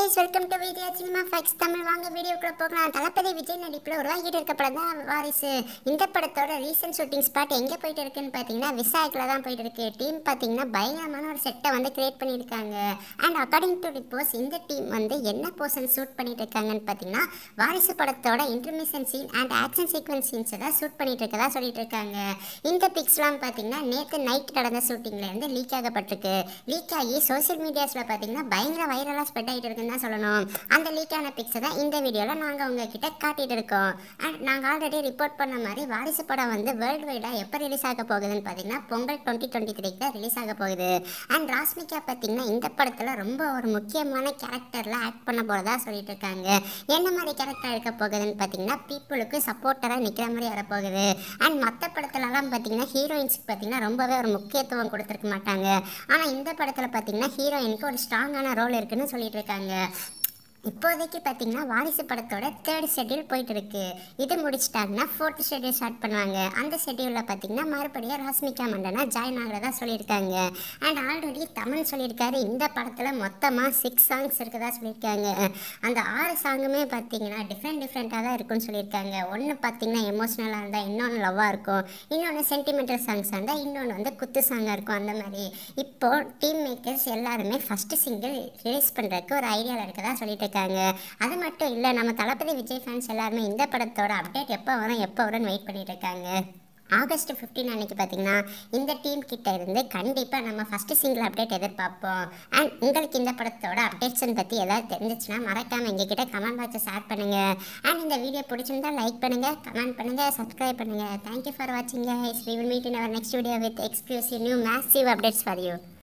guys welcome to Vijaya cinema facts Tamil வாங்க வீடியோக்குள்ள போகலாம் தளபதி விஜய் நடிப்பில் உருவாகிட்டு இருக்க படம் தான் வாரிசு இந்த படத்தோட ரீசன்ட் ஷூட்டிங் ஸ்பாட் எங்கே போயிட்டு இருக்குன்னு பார்த்தீங்கன்னா விசாயக்கில் தான் போயிட்டு இருக்கு டீம் பார்த்தீங்கன்னா பயங்கரமான ஒரு செட்டை வந்து கிரியேட் பண்ணியிருக்காங்க அண்ட் அக்கார்டிங் டு ரிப்போர்ட்ஸ் இந்த டீம் வந்து என்ன போர்ஷன் ஷூட் பண்ணிட்டு இருக்காங்கன்னு பார்த்தீங்கன்னா வாரிசு படத்தோட intermission scene and action sequence சீன்ஸை தான் ஷூட் பண்ணிட்டு இருக்கதா சொல்லிட்டு இருக்காங்க இந்த பிக்ஸ்லாம் பார்த்தீங்கன்னா நேற்று நைட் நடந்த ஷூட்டிங்லேருந்து லீக் ஆகப்பட்டிருக்கு லீக் ஆகி சோஷியல் மீடியாஸில் பார்த்தீங்கன்னா பயங்கர வைரலாக ஸ்ப்ரெட் ஆகிட்டு இருக்குன்னு தான் சொல்லணும் அந்த லீக் ஆன பிக்ஸை தான் இந்த வீடியோவில் நாங்கள் உங்ககிட்ட காட்டிட்டு இருக்கோம் அண்ட் நாங்கள் ஆல்ரெடி ரிப்போர்ட் பண்ண மாதிரி வாரிசு படம் வந்து வேர்ல்டு வைடாக எப்போ ரிலீஸ் ஆக போகுதுன்னு பார்த்தீங்கன்னா பொங்கல் டுவெண்ட்டி டுவெண்ட்டி த்ரீக்கு தான் ரிலீஸ் ஆக போகுது அண்ட் ராஸ்மிகா பார்த்தீங்கன்னா இந்த படத்தில் ரொம்ப ஒரு முக்கியமான கேரக்டரில் ஆக்ட் பண்ண போகிறதா சொல்லிட்டு இருக்காங்க என்ன மாதிரி கேரக்டர் இருக்க போகுதுன்னு பார்த்தீங்கன்னா பீப்புளுக்கு சப்போர்ட்டராக நிற்கிற மாதிரி வரப்போகுது அண்ட் மற்ற படத்துலலாம் பார்த்தீங்கன்னா ஹீரோயின்ஸ்க்கு பார்த்தீங்கன்னா ரொம்பவே ஒரு முக்கியத்துவம் கொடுத்துருக்க மாட்டாங்க ஆனால் இந்த படத்தில் பார்த்தீங்கன்னா ஹீரோயினுக்கு ஒரு ஸ்ட்ராங்கான ரோல் இருக்குன்னு சொல்லிட்டு இருக்காங்க இப்போதைக்கு பார்த்தீங்கன்னா வாரிசு படத்தோட தேர்ட் ஷெட்யூல் போயிட்டு இருக்கு இது முடிச்சிட்டாங்கன்னா ஃபோர்த் ஷெட்யூல் ஸ்டார்ட் பண்ணுவாங்க அந்த ஷெட்யூலில் பார்த்தீங்கன்னா மறுபடியும் ராஸ்மிகா மண்டனா ஜாயின் ஆகிறதா சொல்லியிருக்காங்க அண்ட் ஆல்ரெடி தமிழ் சொல்லியிருக்காரு இந்த படத்தில் மொத்தமாக சிக்ஸ் சாங்ஸ் இருக்கதா சொல்லியிருக்காங்க அந்த ஆறு சாங்குமே பார்த்தீங்கன்னா டிஃப்ரெண்ட் டிஃப்ரெண்ட்டாக தான் இருக்கும்னு சொல்லியிருக்காங்க ஒன்று பார்த்தீங்கன்னா எமோஷ்னலாக இருந்தால் இன்னொன்று லவ்வாக இருக்கும் இன்னொன்று சென்டிமெண்டல் சாங்ஸாக இருந்தால் இன்னொன்று வந்து குத்து சாங்காக இருக்கும் அந்த மாதிரி இப்போ டீம் மேக்கர்ஸ் எல்லாருமே ஃபஸ்ட்டு சிங்கிள் ரிலீஸ் பண்ணுறதுக்கு ஒரு ஐடியாவில் இருக்கதா சொல்லிட்டு இருக்காங்க அது மட்டும் இல்லை நம்ம தளபதி விஜய் ஃபேன்ஸ் எல்லாருமே இந்த படத்தோட அப்டேட் எப்போ வரும் எப்போ வரும்னு வெயிட் பண்ணிட்டு இருக்காங்க ஆகஸ்ட் ஃபிஃப்டீன் அன்னைக்கு பார்த்தீங்கன்னா இந்த டீம் கிட்ட இருந்து கண்டிப்பாக நம்ம ஃபஸ்ட்டு சிங்கிள் அப்டேட் எதிர்பார்ப்போம் அண்ட் உங்களுக்கு இந்த படத்தோட அப்டேட்ஸை பற்றி ஏதாவது தெரிஞ்சிச்சுன்னா மறக்காமல் எங்ககிட்ட கமெண்ட் பாக்ஸை ஷேர் பண்ணுங்கள் அண்ட் இந்த வீடியோ பிடிச்சிருந்தா லைக் பண்ணுங்கள் கமெண்ட் பண்ணுங்கள் சப்ஸ்கிரைப் பண்ணுங்கள் தேங்க்யூ ஃபார் வாட்சிங் guys we will meet in our next video with exclusive new massive updates for you